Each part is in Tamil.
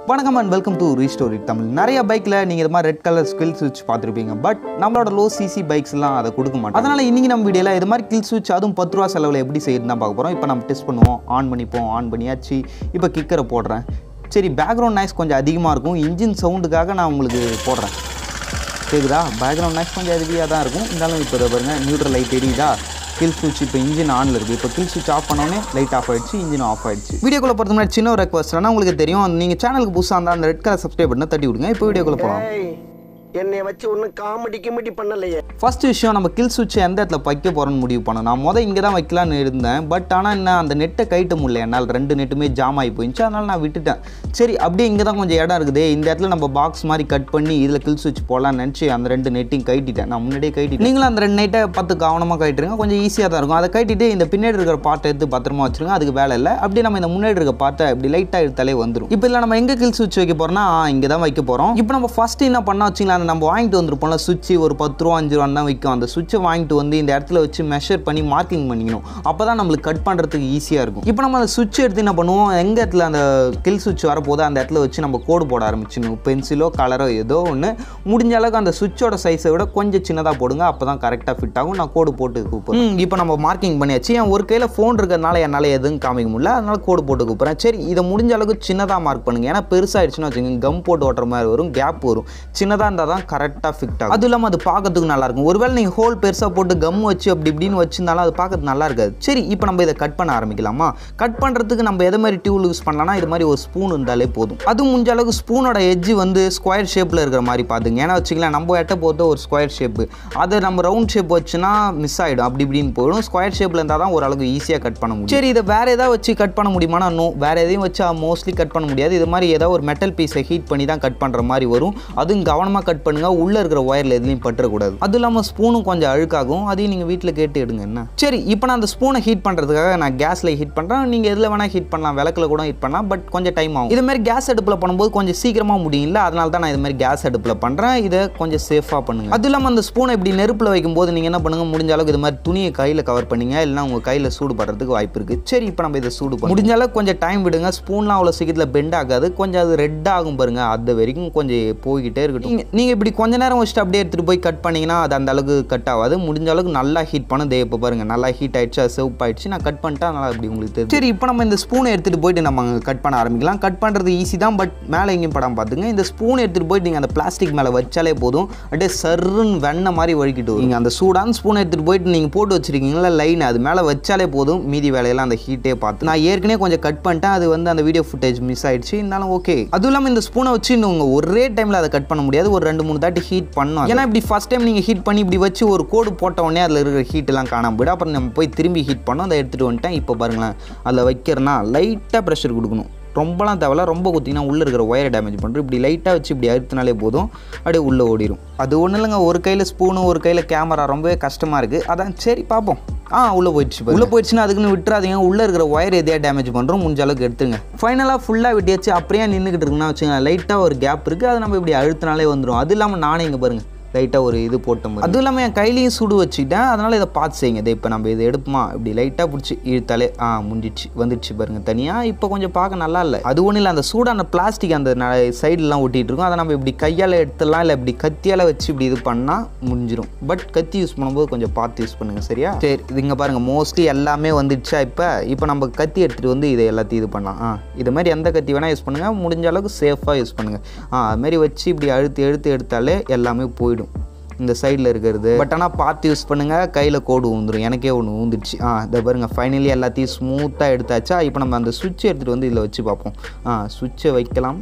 வணக்கம் and welcome to restory Tamil நிறைய பைக்கில் நீங்கள் இது மாதிரி ரெட் கலர் ஸ்கில் சுவிட்ச் பார்த்துருப்பீங்க பட் நம்மளோட லோ சிசி பைக்ஸ்லாம் அதை கொடுக்க மாட்டோம் அதனால் இன்றைக்கி நம்ம வீடியோவில் இது மாதிரி கில் சுவிட்ச் அதுவும் பத்து ரூபா செலவில் எப்படி செய்யுதுன்னு தான் பார்க்க போகிறோம் இப்போ நம்ம டெஸ்ட் பண்ணுவோம் ஆன் பண்ணிப்போம் ஆன் பண்ணியாச்சு இப்போ கிக்கரை போடுறேன் சரி பேக்ரவுண்ட் நாய்ஸ் கொஞ்சம் அதிகமாக இருக்கும் இன்ஜின் சவுண்டுக்காக நான் உங்களுக்கு போடுறேன் கேக்குதா பேக்ரவுண்ட் நாய்ஸ் கொஞ்சம் அதிகமாக தான் இருக்கும் இருந்தாலும் இப்போ இதை பாருங்க நியூட்ரல் லைட் எரியுதா கில் சுவிட்ச் இப்போ இன்ஜின் ஆனில் இருக்குது இப்போ கில் சுவிட்ச் ஆஃப் பண்ணோடனே லைட் ஆஃப் ஆயிடுச்சு இன்ஜின் ஆஃப் ஆயிடுச்சு வீடியோக்குள்ள போகிறது முன்னாடி சின்ன ஒரு ரெக்வஸ்ட் ஆனால் உங்களுக்கு தெரியும் நீங்கள் சேனலுக்கு புதுசாக இருந்தால் அந்த ரெட் கலர் சப்ஸ்கிரைப் பண்ண தட்டி விடுங்க இப்போ வீடியோக்குள்ள போகலாம் ஏய் என்னைய வச்சு ஒன்றும் காமெடி கிமெடி பண்ணலையே ஃபர்ஸ்ட் விஷயம் நம்ம கில் சுவிட்ச் எந்த இடத்துல வைக்க போகிறோம்னு முடிவு பண்ணோம் நான் மொதல் இங்கே தான் வைக்கலான்னு இருந்தேன் பட் ஆனால் என்ன அந்த நெட்டை கைட்ட முடியல என்னால் ரெண்டு நெட்டுமே ஜாம் ஆகி போயிடுச்சு அதனால் நான் விட்டுட்டேன் சரி அப்படியே இங்கே தான் கொஞ்சம் இடம் இருக்குது இந்த இடத்துல நம்ம பாக்ஸ் மாதிரி கட் பண்ணி இதில் கில் சுவிட்ச் போடலாம்னு நினச்சி அந்த ரெண்டு நெட்டையும் கைட்டிட்டேன் நான் முன்னாடியே கைட்டிட்டேன் நீங்களும் அந்த ரெண்டு நெட்டை பார்த்து கவனமாக கைட்டுருங்க கொஞ்சம் ஈஸியாக தான் இருக்கும் அதை கைட்டிட்டு இந்த பின்னாடி இருக்கிற பார்ட்டை எடுத்து பத்திரமா வச்சிருங்க அதுக்கு வேலை இல்லை அப்படியே நம்ம இந்த முன்னாடி இருக்க பார்ட்டை இப்படி லைட்டாக எடுத்தாலே வந்துடும் இப்போ இதில் நம்ம எங்கே கில் சுவிட்ச் வைக்க போகிறோம்னா இங்கே தான் வைக்க போகிறோம் இப்போ நம்ம ஃபஸ்ட்டு என்ன பண்ண வச்சிங்களா அந்த நம்ம வாங்கிட்டு வந்திருப்போம்ல சுவிட்ச் ஒரு பத்து ரூபா அஞ்சு ரூபா தான் விற்கும் அந்த சுவிட்சை வாங்கிட்டு வந்து இந்த இடத்துல வச்சு மெஷர் பண்ணி மார்க்கிங் பண்ணிக்கணும் அப்போ தான் நம்மளுக்கு கட் பண்ணுறதுக்கு ஈஸியாக இருக்கும் இப்போ நம்ம அந்த சுவிட்ச் எடுத்து என்ன பண்ணுவோம் எங்கே இடத்துல அந்த கில் சுவிட்ச் வரப்போதோ அந்த இடத்துல வச்சு நம்ம கோடு போட ஆரம்பிச்சிடணும் பென்சிலோ கலரோ ஏதோ ஒன்று முடிஞ்ச அளவுக்கு அந்த சுவிட்சோட சைஸை விட கொஞ்சம் சின்னதாக போடுங்க அப்போ தான் கரெக்டாக ஃபிட் ஆகும் நான் கோடு போட்டு கூப்பிட்றேன் இப்போ நம்ம மார்க்கிங் பண்ணியாச்சு என் ஒரு கையில் ஃபோன் இருக்கிறதுனால என்னால் எதுவும் காமிக்க முடியல அதனால கோடு போட்டு கூப்பிட்றேன் சரி இதை முடிஞ்ச அளவுக்கு சின்னதாக மார்க் பண்ணுங்க ஏன்னா பெருசாகிடுச்சுன்னு வச்சுக்கோங்க கம் போட்டு ஓட்டுற மாதிரி வரும் கேப் வரும் சின்னதாக இருந்தால் தான் கரெக்டாக ஃபிட் ஆகும் அதுவும் இல்லாமல் அது பார்க்கறதுக்கு நல்லா இருக்கும் ஒருவேளை நீங்கள் ஹோல் பெருசாக போட்டு கம் வச்சு அப்படி இப்படின்னு வச்சிருந்தாலும் அது பார்க்கறது நல்லா இருக்காது சரி இப்போ நம்ம இதை கட் பண்ண ஆரம்பிக்கலாமா கட் பண்ணுறதுக்கு நம்ம எதை மாதிரி டியூல் யூஸ் பண்ணலாம்னா இது மாதிரி ஒரு ஸ்பூன் இருந்தாலே போதும் அது முடிஞ்ச அளவுக்கு ஸ்பூனோட எட்ஜ் வந்து ஸ்கொயர் ஷேப்பில் இருக்கிற மாதிரி பார்த்துங்க ஏன்னா வச்சுக்கலாம் நம்ம எட்ட போகிறது ஒரு ஸ்கொயர் ஷேப்பு அதை நம்ம ரவுண்ட் ஷேப் வச்சுன்னா மிஸ் ஆகிடும் அப்படி இப்படின்னு போயிடும் ஸ்கொயர் ஷேப்பில் இருந்தால் தான் ஓரளவுக்கு ஈஸியாக கட் பண்ண முடியும் சரி இதை வேறு ஏதாவது வச்சு கட் பண்ண முடியுமானா நோ வேறு எதையும் வச்சு மோஸ்ட்லி கட் பண்ண முடியாது இது மாதிரி ஏதாவது ஒரு மெட்டல் பீஸை ஹீட் பண்ணி தான் கட் பண்ணுற மாதிரி வரும் அதுவும் கவனமாக கட் பண்ணுங்க உள்ளே இருக்கிற ஒயரில் எதுலையும் பற்றக்கூடாது அதுவும் இல்லாமல் ஸ்பூனும் கொஞ்சம் அழுக்காகும் அதையும் நீங்கள் வீட்டில் கேட்டு எடுங்க என்ன சரி இப்போ நான் அந்த ஸ்பூனை ஹீட் பண்ணுறதுக்காக நான் கேஸில் ஹீட் பண்ணுறேன் நீங்கள் எதில் வேணால் ஹீட் பண்ணலாம் விளக்கில் கூட ஹீட் பண்ணலாம் பட் கொஞ்சம் டைம் ஆகும் இது மாதிரி கேஸ் அடுப்பில் பண்ணும்போது கொஞ்சம் சீக்கிரமாக முடியல அதனால தான் நான் இது மாதிரி கேஸ் அடுப்பில் பண்ணுறேன் இதை கொஞ்சம் சேஃபாக பண்ணுங்க அதுவும் இல்லாமல் அந்த ஸ்பூனை இப்படி நெருப்பில் வைக்கும்போது நீங்கள் என்ன பண்ணுங்க முடிஞ்ச அளவுக்கு இது மாதிரி துணியை கையில் கவர் பண்ணீங்க இல்லைனா உங்கள் கையில் சூடு படுறதுக்கு வாய்ப்பு இருக்குது சரி இப்போ நம்ம இதை சூடு பண்ணி முடிஞ்ச அளவுக்கு கொஞ்சம் டைம் விடுங்க ஸ்பூன்லாம் அவ்வளோ சீக்கிரத்தில் பெண்ட் ஆகாது கொஞ்சம் அது ரெட் ஆகும் பாருங்க அது வரைக்கும் கொஞ்சம் போய்கிட்டே இருக்கட்டும் நீங்கள் இப்படி கொஞ்ச நேரம் வச்சுட்டு அப்படியே எடுத்துகிட்டு போய் கட் பண்ணிங்கன்னா அது அந்த அளவுக்கு கட் ஆகாது முடிஞ்ச அளவுக்கு நல்லா ஹீட் பண்ண தே இப்போ பாருங்க நல்லா ஹீட் ஆயிடுச்சு அது செவப் ஆயிடுச்சு நான் கட் பண்ணிட்டா நல்லா அப்படி உங்களுக்கு தெரியும் சரி இப்போ நம்ம இந்த ஸ்பூனை எடுத்துகிட்டு போயிட்டு நம்ம கட் பண்ண ஆரம்பிக்கலாம் கட் பண்ணுறது ஈஸி தான் பட் மேலே எங்கேயும் படம் பார்த்துங்க இந்த ஸ்பூன் எடுத்துகிட்டு போயிட்டு நீங்கள் அந்த பிளாஸ்டிக் மேலே வச்சாலே போதும் அப்படியே சர்ருன்னு வெண்ணெய் மாதிரி வழுக்கிட்டு வரும். நீங்கள் அந்த சூடான ஸ்பூனை எடுத்துகிட்டு போயிட்டு நீங்கள் போட்டு வச்சிருக்கீங்களா லைன் அது மேலே வச்சாலே போதும் மீதி வேலையெல்லாம் அந்த ஹீட்டே பார்த்து நான் ஏற்கனவே கொஞ்சம் கட் பண்ணிட்டேன் அது வந்து அந்த வீடியோ ஃபுட்டேஜ் மிஸ் ஆயிடுச்சு இருந்தாலும் ஓகே அதுவும் இல்லாமல் இந்த ஸ்பூனை வச்சு உங்கள் ஒரே டைமில் அதை கட் பண்ண முடியாது ஒரு ரெண்டு மூணு தாட்டி ஹீட் பண்ணணும் ஏன்னா இப்படி ஃபஸ்ட் டைம் நீங்கள் ஹீட் பண்ணி இப்படி வச்சு ஒரு கோடு போட்ட உடனே அதில் இருக்கிற ஹீட்டெல்லாம் காணாம போய்டும் அப்புறம் நம்ம போய் திரும்பி ஹீட் பண்ணோம் அதை எடுத்துகிட்டு வந்துட்டேன் இப்போ பாருங்களேன் அதில் வைக்கிறனா லைட்டாக ப்ரெஷர் கொடுக்கணும் ரொம்பலாம் தேவையில்ல ரொம்ப குத்திங்கன்னா உள்ளே இருக்கிற ஒயரை டேமேஜ் பண்ணுறோம் இப்படி லைட்டாக வச்சு இப்படி அழுத்தினாலே போதும் அப்படியே உள்ளே ஓடிடும் அது ஒன்றும் இல்லைங்க ஒரு கையில் ஸ்பூனு ஒரு கையில் கேமரா ரொம்பவே கஷ்டமாக இருக்குது அதான் சரி பார்ப்போம் ஆ உள்ளே போயிடுச்சு உள்ளே போயிடுச்சுன்னா அதுக்குன்னு விட்டுறாதீங்க உள்ளே இருக்கிற ஒயர் எதையா டேமேஜ் பண்ணுறோம் முடிஞ்ச அளவுக்கு எடுத்துங்க ஃபைனலாக ஃபுல்லாக விட்டியாச்சு அப்படியே நின்றுக்கிட்டு இருக்குன்னா வச்சுங்க லைட்டாக ஒரு கேப் இருக்குது அதை நம்ம இப்படி அழுத்தினாலே வந்துடும் அது இல்லாமல் நானே இங்கே பாருங்கள் லைட்டாக ஒரு இது போட்டோம் அதுவும் இல்லாமல் என் கையிலையும் சுடு வச்சுக்கிட்டேன் அதனால் இதை பார்த்து செய்யுங்க இதை இப்போ நம்ம இதை எடுப்போமா இப்படி லைட்டாக பிடிச்சி இழுத்தாலே ஆ முடிஞ்சிச்சு வந்துடுச்சு பாருங்க தனியாக இப்போ கொஞ்சம் பார்க்க நல்லா இல்லை அது ஒன்றும் இல்லை அந்த சூடான பிளாஸ்டிக் அந்த சைடெலாம் ஒட்டிகிட்டு இருக்கும் அதை நம்ம இப்படி கையால் எடுத்துடலாம் இல்லை இப்படி கத்தியால் வச்சு இப்படி இது பண்ணால் முடிஞ்சிடும் பட் கத்தி யூஸ் பண்ணும்போது கொஞ்சம் பார்த்து யூஸ் பண்ணுங்கள் சரியா சரி இது இங்கே பாருங்கள் மோஸ்ட்லி எல்லாமே வந்துடுச்சா இப்போ இப்போ நம்ம கத்தி எடுத்துகிட்டு வந்து இதை எல்லாத்தையும் இது பண்ணலாம் ஆ இது மாதிரி எந்த கத்தி வேணால் யூஸ் பண்ணுங்கள் முடிஞ்ச அளவுக்கு சேஃபாக யூஸ் பண்ணுங்கள் ஆ அது மாதிரி வச்சு இப்படி அழுத்து எடுத்து எடுத்தாலே எல்லாமே போயிடும் இந்த சைடில் இருக்கிறது பட் ஆனால் பார்த்து யூஸ் பண்ணுங்கள் கையில் கோடு ஊந்துடும் எனக்கே ஒன்று ஊந்துடுச்சு ஆ இதை பாருங்கள் ஃபைனலி எல்லாத்தையும் ஸ்மூத்தாக எடுத்தாச்சா இப்போ நம்ம அந்த சுவிட்ச் எடுத்துகிட்டு வந்து இதில் வச்சு பார்ப்போம் ஆ சுவிட்சை வைக்கலாம்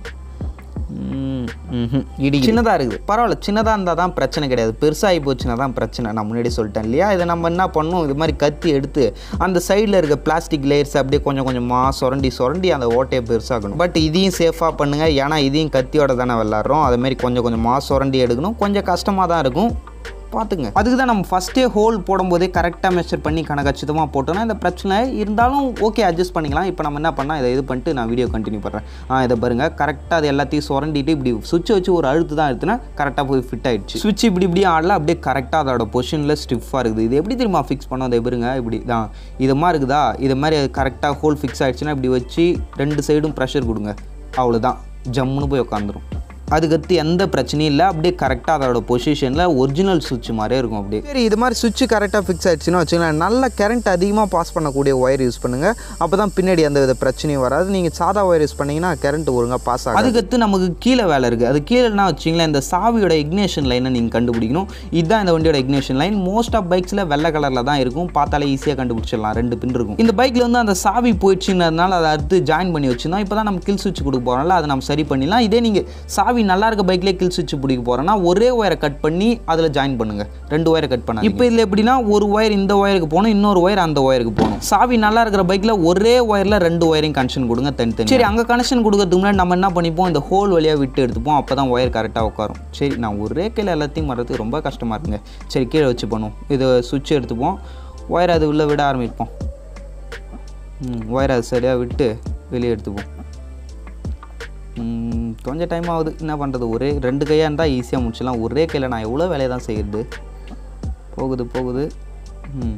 இடி சின்னதாக இருக்குது பரவாயில்ல சின்னதாக இருந்தால் தான் பிரச்சனை கிடையாது பெருசாகி போச்சுன்னா தான் பிரச்சனை நான் முன்னாடி சொல்லிட்டேன் இல்லையா இதை நம்ம என்ன பண்ணணும் இது மாதிரி கத்தி எடுத்து அந்த சைடில் இருக்க பிளாஸ்டிக் லேயர்ஸ் அப்படியே கொஞ்சம் கொஞ்சமாக சுரண்டி சுரண்டி அந்த ஓட்டையை பெருசாகணும் பட் இதையும் சேஃபாக பண்ணுங்கள் ஏன்னா இதையும் கத்தியோட தானே விளாட்றோம் அதுமாரி கொஞ்சம் கொஞ்சமாக சுரண்டி எடுக்கணும் கொஞ்சம் கஷ்டமாக தான் இருக்கும் பார்த்துங்க அதுக்கு தான் நம்ம ஃபஸ்ட்டே ஹோல் போடும்போதே கரெக்டாக மெஷர் பண்ணி கணக்கச்சிதமாக போட்டோன்னா இந்த பிரச்சனை இருந்தாலும் ஓகே அட்ஜஸ்ட் பண்ணிக்கலாம் இப்போ நம்ம என்ன பண்ணால் இதை இது பண்ணிட்டு நான் வீடியோ கண்டினியூ பண்ணுறேன் ஆ இதை பாருங்கள் கரெக்டாக அது எல்லாத்தையும் சுரண்டிட்டு இப்படி சுவிட்சை வச்சு ஒரு அழுத்து தான் எடுத்துனா கரெக்டாக போய் ஃபிட் ஆயிடுச்சு சுவிட்ச் இப்படி இப்படி ஆடல அப்படியே கரெக்டாக அதோட பொசிஷனில் ஸ்டிஃபாக இருக்குது இது எப்படி தெரியுமா ஃபிக்ஸ் பண்ணோம் அதை பாருங்க இப்படி தான் இது மாதிரி இருக்குதா இது மாதிரி கரெக்டாக ஹோல் ஃபிக்ஸ் ஆயிடுச்சுன்னா இப்படி வச்சு ரெண்டு சைடும் ப்ரெஷர் கொடுங்க அவ்வளோதான் ஜம்முன்னு போய் உட்காந்துரும் அதுக்கடுத்து எந்த பிரச்சனையும் இல்லை அப்படியே கரெக்டாக அதோட பொசிஷனில் ஒரிஜினல் சுவிட்ச் மாதிரியே இருக்கும் அப்படியே சரி இது மாதிரி சுவிட்ச் கரெக்டாக ஃபிக்ஸ் ஆயிடுச்சுன்னா வச்சுக்கலாம் நல்ல கரண்ட் அதிகமாக பாஸ் பண்ணக்கூடிய ஒயர் யூஸ் பண்ணுங்கள் அப்போ தான் பின்னாடி எந்த வித பிரச்சனையும் வராது நீங்கள் சாதா ஒயர் யூஸ் பண்ணிங்கன்னா கரண்ட் ஒழுங்காக பாஸ் ஆகும் அதுக்கடுத்து நமக்கு கீழே வேலை இருக்குது அது கீழேனா வச்சிங்களேன் இந்த சாவியோட இக்னேஷன் லைனை நீங்கள் கண்டுபிடிக்கணும் இதுதான் இந்த வண்டியோட இக்னேஷன் லைன் மோஸ்ட் ஆஃப் பைக்ஸில் வெள்ளை கலரில் தான் இருக்கும் பார்த்தாலே ஈஸியாக கண்டுபிடிச்சிடலாம் ரெண்டு பின் இருக்கும் இந்த பைக்கில் வந்து அந்த சாவி போயிடுச்சுன்றதுனால அதை அடுத்து ஜாயின் பண்ணி வச்சிருந்தோம் இப்போ தான் நம்ம கில் சுவிட்ச் கொடுக்க போகிறோம்ல அதை நம்ம சரி பண்ணிடலாம் இதே நீங்கள் சாவி நல்லா இருக்க பைக்லேயே கில் சுவிட்ச் பிடிக்க போகிறோன்னா ஒரே ஒயரை கட் பண்ணி அதில் ஜாயின் பண்ணுங்கள் ரெண்டு ஒயரை கட் பண்ண இப்போ இதில் எப்படின்னா ஒரு ஒயர் இந்த ஒயருக்கு போகணும் இன்னொரு ஒயர் அந்த ஒயருக்கு போகணும் சாவி நல்லா இருக்கிற பைக்கில் ஒரே ஒயரில் ரெண்டு ஒயரையும் கனெக்ஷன் கொடுங்க தனித்தனி சரி அங்கே கனெக்ஷன் கொடுக்கறதுக்கு முன்னாடி நம்ம என்ன பண்ணிப்போம் இந்த ஹோல் வழியாக விட்டு எடுத்துப்போம் அப்போ தான் ஒயர் கரெக்டாக உட்காரும் சரி நான் ஒரே கையில் எல்லாத்தையும் மாறதுக்கு ரொம்ப கஷ்டமாக இருக்குங்க சரி கீழே வச்சு பண்ணுவோம் இதை சுவிட்ச் எடுத்துப்போம் ஒயர் அது உள்ளே விட ஆரம்பிப்போம் ம் ஒயர் அது சரியாக விட்டு வெளியே எடுத்துப்போம் ம், கொஞ்சம் டைம் ஆகுது என்ன பண்ணுறது ஒரே ரெண்டு கையாக இருந்தால் ஈஸியாக முடிச்சிடலாம் ஒரே கையில் நான் எவ்வளோ வேலையை தான் செய்கிறது போகுது போகுது ம்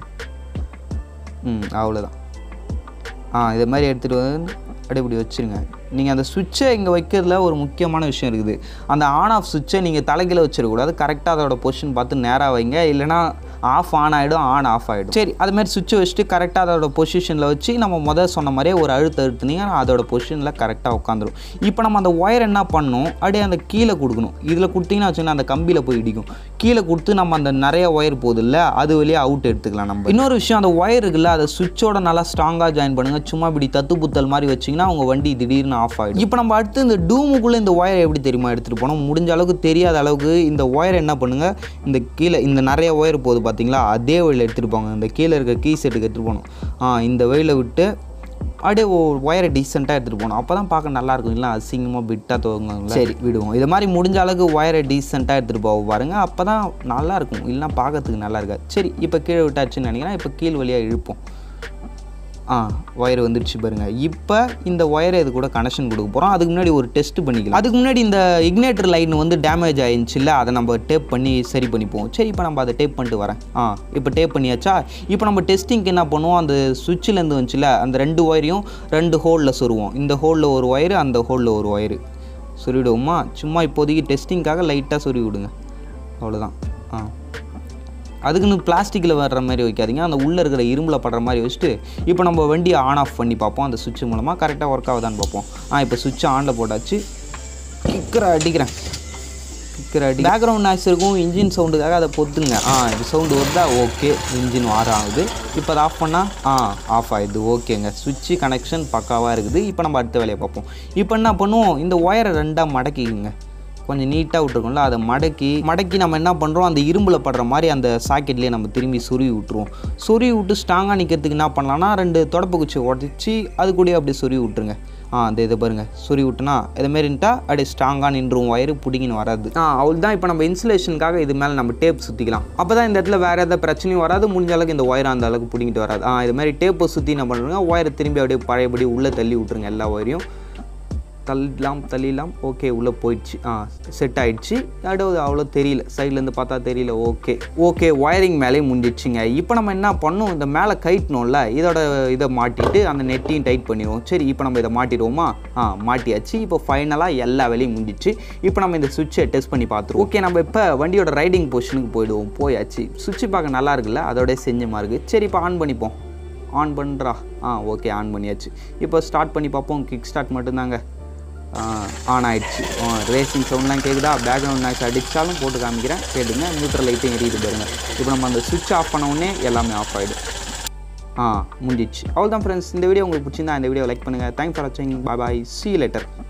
ம் அவ்வளோதான் ஆ இதை மாதிரி எடுத்துகிட்டு வந்து அப்படியே இப்படி வச்சுருங்க நீங்கள் அந்த சுவிட்சை இங்கே வைக்கிறதுல ஒரு முக்கியமான விஷயம் இருக்குது அந்த ஆன் ஆஃப் சுவிட்சை நீங்கள் தலைகீழ வச்சிடக்கூடாது கரெக்டாக அதோட பொசிஷன் பார்த்து நேராக வைங்க இல்லைனா ஆஃப் ஆன் ஆகிடும் ஆன் ஆஃப் ஆகிடும் சரி அது மாதிரி சுவிட்சை வச்சுட்டு கரெக்டாக அதோட பொசிஷனில் வச்சு நம்ம முதல் சொன்ன மாதிரியே ஒரு அழுத்த அழுத்துனீங்கன்னா அதோட பொசிஷனில் கரெக்டாக உட்காந்துரும் இப்போ நம்ம அந்த ஒயர் என்ன பண்ணணும் அப்படியே அந்த கீழே கொடுக்கணும் இதில் கொடுத்தீங்கன்னா வச்சுக்கோங்க அந்த கம்பியில் போய் இடிக்கும் கீழே கொடுத்து நம்ம அந்த நிறைய ஒயர் போகுதுல்ல அது வழியாக அவுட் எடுத்துக்கலாம் நம்ம இன்னொரு விஷயம் அந்த ஒயர் இருக்குல்ல அதை சுவிட்சோட நல்லா ஸ்ட்ராங்காக ஜாயின் பண்ணுங்கள் சும்மா இப்படி தத்து புத்தல் மாதிரி வச்சிங்கன்னா உங்கள் வண்டி திடீர்னு ஆஃப் ஆகிடும் இப்போ நம்ம அடுத்து இந்த டூமுக்குள்ளே இந்த ஒயர் எப்படி தெரியுமா எடுத்துகிட்டு போனோம் முடிஞ்ச அளவுக்கு தெரியாத அளவுக்கு இந்த ஒயர் என்ன பண்ணுங்கள் இந்த கீழே இந்த நிறைய ஒயர் போகுது பார்த்தீங்களா அதே வழியில் எடுத்துகிட்டு போங்க இந்த கீழே இருக்க கீ செட்டுக்கு எடுத்துகிட்டு போகணும் ஆ இந்த வழியில் விட்டு அப்படியே ஒயரை டீசெண்டாக எடுத்துகிட்டு போகணும் அப்போ தான் பார்க்க நல்லா இருக்கும் இல்லை அசிங்கமாக பிட்டாக துவங்குங்களா சரி விடுவோம் இது மாதிரி முடிஞ்ச அளவுக்கு ஒயரை டீசெண்டாக எடுத்துகிட்டு போக பாருங்க அப்போ தான் நல்லா இருக்கும் இல்லைனா பார்க்கறதுக்கு நல்லா இருக்காது சரி இப்போ கீழே விட்டாச்சுன்னு நினைக்கிறேன் இப்போ கீழ் வழியாக இழுப்போம் ஆ ஒயர் வந்துடுச்சு பாருங்க இப்போ இந்த ஒயரை இது கூட கனெக்ஷன் கொடுக்க போகிறோம் அதுக்கு முன்னாடி ஒரு டெஸ்ட் பண்ணிக்கலாம் அதுக்கு முன்னாடி இந்த இக்னேட்டர் லைன் வந்து டேமேஜ் ஆயிருந்துச்சு இல்லை அதை நம்ம டேப் பண்ணி சரி பண்ணிப்போம் சரி இப்போ நம்ம அதை டேப் பண்ணிட்டு வரேன் ஆ இப்போ டேப் பண்ணியாச்சா இப்போ நம்ம டெஸ்டிங்க்கு என்ன பண்ணுவோம் அந்த சுவிட்சிலேருந்து வந்துச்சுல அந்த ரெண்டு ஒயரையும் ரெண்டு ஹோலில் சொருவோம் இந்த ஹோலில் ஒரு ஒயரு அந்த ஹோலில் ஒரு ஒயரு சொருவிடுவோமா சும்மா இப்போதைக்கு டெஸ்டிங்காக லைட்டாக சொருவி விடுங்க அவ்வளோதான் ஆ அதுக்குன்னு பிளாஸ்டிக்கில் வர்ற மாதிரி வைக்காதீங்க அந்த உள்ளே இருக்கிற இரும்பில் படுற மாதிரி வச்சுட்டு இப்போ நம்ம வண்டியை ஆன் ஆஃப் பண்ணி பார்ப்போம் அந்த சுவிட்ச் மூலமாக கரெக்டாக ஒர்க் ஆகுதான்னு பார்ப்போம் ஆ இப்போ சுவிட்ச் ஆனில் போட்டாச்சு கிக்கரை அடிக்கிறேன் கிக்கரை அடி பேக்ரவுண்ட் நாய்ஸ் இருக்கும் இன்ஜின் சவுண்டுக்காக அதை பொத்துங்க ஆ இது சவுண்டு வருதா ஓகே இன்ஜின் ஆன் ஆகுது இப்போ அதை ஆஃப் பண்ணால் ஆ ஆஃப் ஆகிடுது ஓகேங்க சுவிட்சு கனெக்ஷன் பக்காவாக இருக்குது இப்போ நம்ம அடுத்த வேலையை பார்ப்போம் இப்போ என்ன பண்ணுவோம் இந்த ஒயரை ரெண்டாக மடக்கிக்குங்க கொஞ்சம் நீட்டாக விட்டுருக்கோம்ல அதை மடக்கி மடக்கி நம்ம என்ன பண்ணுறோம் அந்த இரும்பில் படுற மாதிரி அந்த சாக்கெட்லேயே நம்ம திரும்பி சொருவி விட்டுருவோம் சொருவி விட்டு ஸ்ட்ராங்காக நிற்கிறதுக்கு என்ன பண்ணலாம்னா ரெண்டு தொடப்பு குச்சி உடச்சி அது கூடயே அப்படியே சொருவி விட்டுருங்க ஆ அந்த இதை பாருங்கள் சொருவி விட்டுனா இதுமாரின்ட்டா அப்படியே ஸ்ட்ராங்காக நின்றும் ஒயரு பிடிங்கின்னு வராது ஆ அவள் தான் இப்போ நம்ம இன்சுலேஷனுக்காக இது மேலே நம்ம டேப் சுற்றிக்கலாம் அப்போ தான் இந்த இடத்துல வேறு எதாவது பிரச்சனையும் வராது முடிஞ்ச அளவுக்கு இந்த ஒயரை அந்த அளவுக்கு பிடிங்கிட்டு வராது ஆ இது மாதிரி டேப்பை சுற்றி என்ன பண்ணுறோங்க ஒயரை திரும்பி அப்படியே பழையபடி உள்ளே தள்ளி விட்ருங்க எல்லா ஒயரையும் தள்ளலாம் தள்ளிலாம் ஓகே உள்ளே போயிடுச்சு ஆ செட் ஆயிடுச்சு அடுத்து அவ்வளோ தெரியல சைட்லேருந்து பார்த்தா தெரியல ஓகே ஓகே ஒயரிங் மேலே முடிஞ்சிடுச்சுங்க இப்போ நம்ம என்ன பண்ணோம் இந்த மேலே கைட்டணும்ல இதோட இதை மாட்டிட்டு அந்த நெட்டையும் டைட் பண்ணிடுவோம் சரி இப்போ நம்ம இதை மாட்டிடுவோமா ஆ மாட்டியாச்சு இப்போ ஃபைனலாக எல்லா வேலையும் முடிஞ்சிச்சு இப்போ நம்ம இந்த சுவிட்சை டெஸ்ட் பண்ணி பார்த்துருவோம் ஓகே நம்ம இப்போ வண்டியோட ரைடிங் பொசிஷனுக்கு போயிடுவோம் போயாச்சு சுவிட்ச் பார்க்க நல்லா இருக்குல்ல அதோட செஞ்ச மாதிரி இருக்குது சரி இப்போ ஆன் பண்ணிப்போம் ஆன் பண்ணுறா ஆ ஓகே ஆன் பண்ணியாச்சு இப்போ ஸ்டார்ட் பண்ணி பார்ப்போம் கிக் ஸ்டார்ட் மட்டும்தாங்க ஆன் ஆயிடுச்சு ரேசிங் சவுண்ட்லாம் கேட்குதா பேக்ரவுண்ட் நாய்ஸ் அடித்தாலும் போட்டு காமிக்கிறேன் கேட்டுங்க நியூட்ரல் லைட்டும் எரியுது பாருங்க இப்போ நம்ம அந்த சுவிட்ச் ஆஃப் பண்ண உடனே எல்லாமே ஆஃப் ஆகிடும் ஆ முடிஞ்சிச்சு அவ்வளோதான் ஃப்ரெண்ட்ஸ் இந்த வீடியோ உங்களுக்கு பிடிச்சிருந்தா இந்த வீடியோ லைக் பண்ணுங்கள் தேங்க்ஸ் ஃபார் வாட்சிங் பாய் பாய் சி லெட்டர்